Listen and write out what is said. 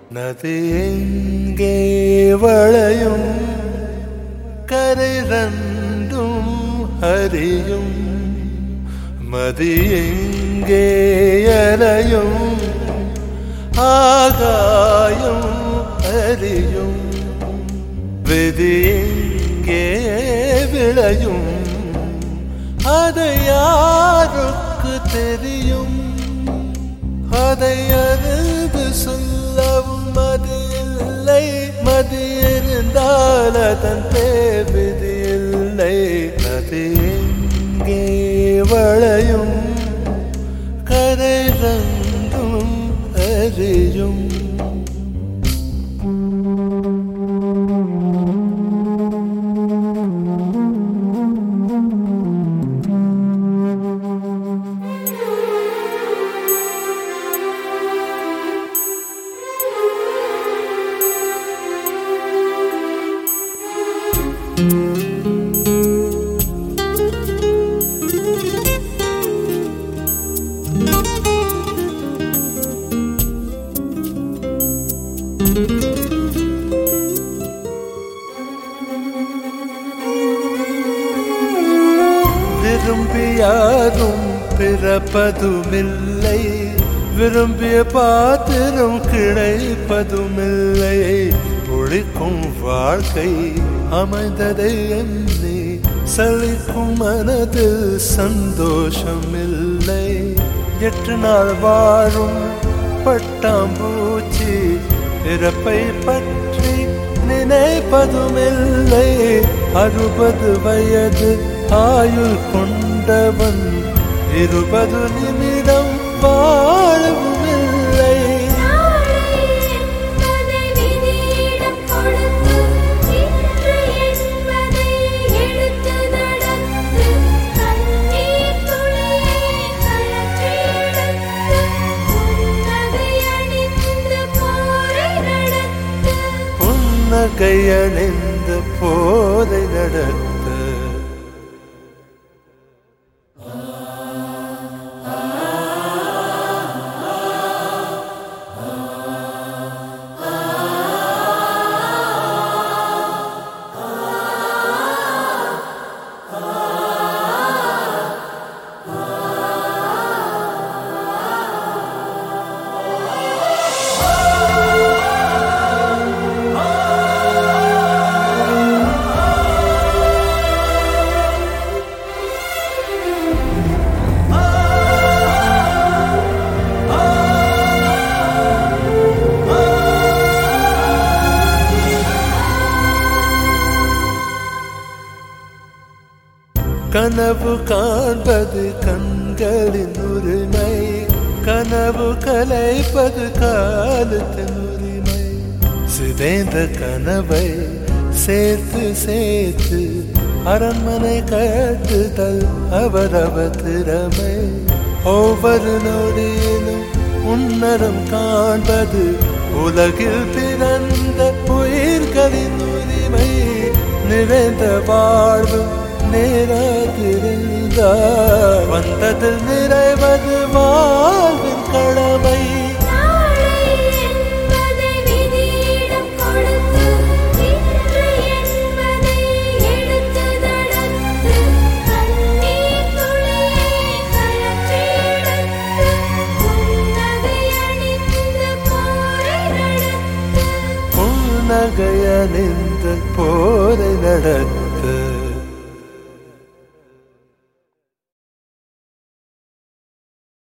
நதி எங்கே வளையும் கரை ரெண்டும் அறியும் மதி எங்கே அலையும் ஆகாயம் அறியும் விதி எங்கே விளையும் அதை யாருக்கு தெரியும் அதை அறிந்து சொல்லவும் மதி இல்லை மதி இருந்தால் அதன் தேவிதி இல்லை அது எங்கே வளையும் கரை ரங்கும் அறியும் விரும்பி யாரும் பிறப்பதுமில்லை விரும்பிய பாத்திரம் கிடைப்பதுமில்லை ஒழிக்கும் வாழ்க்கை அமைந்ததை எண்ணி சலிக்கும் மனதில் சந்தோஷமில்லை எட்டு நாள் வாழும் பட்டாம்பூச்சி பிறப்பை பற்றி நினைப்பதுமில்லை அறுபது வயது ஆயுள் கொண்டவன் இருபது நிமிடம் வாழவுமில்லை நாளை என்பதை விதியிடம் கொடுத்து இன்று என்பதை எடுத்து நடந்து கண்ணீர் துளியை கழற்றிடத்து புன்னகை அணிந்து போரை நடத்து புன்னகை அணிந்த போதை நடத்த கனவு காண்பது கண்களின் உரிமை கனவு கலைப்பது காலத்தின் உரிமை சிதைந்த கனவை சேர்த்து சேர்த்து அரண்மனை கட்டுதல் அவரவ திறமை ஒவ்வொரு நொடியிலும் உன்னரம் காண்பது உலகில் பிறந்த உயிர்களின் உரிமை நிறைந்த வாழ்வு நேராதிருந்தார் வந்தது நிறைவது வாழ்வின் கடமை நாளை என்பதை விதியிடம் கொடுத்து இன்று என்பதை எடுத்து நடந்து கண்ணீர் துளியை கழற்றிடத்து புன்னகை அணிந்து போரை நடத்து புன்னகையணிந்த போரை நடத்த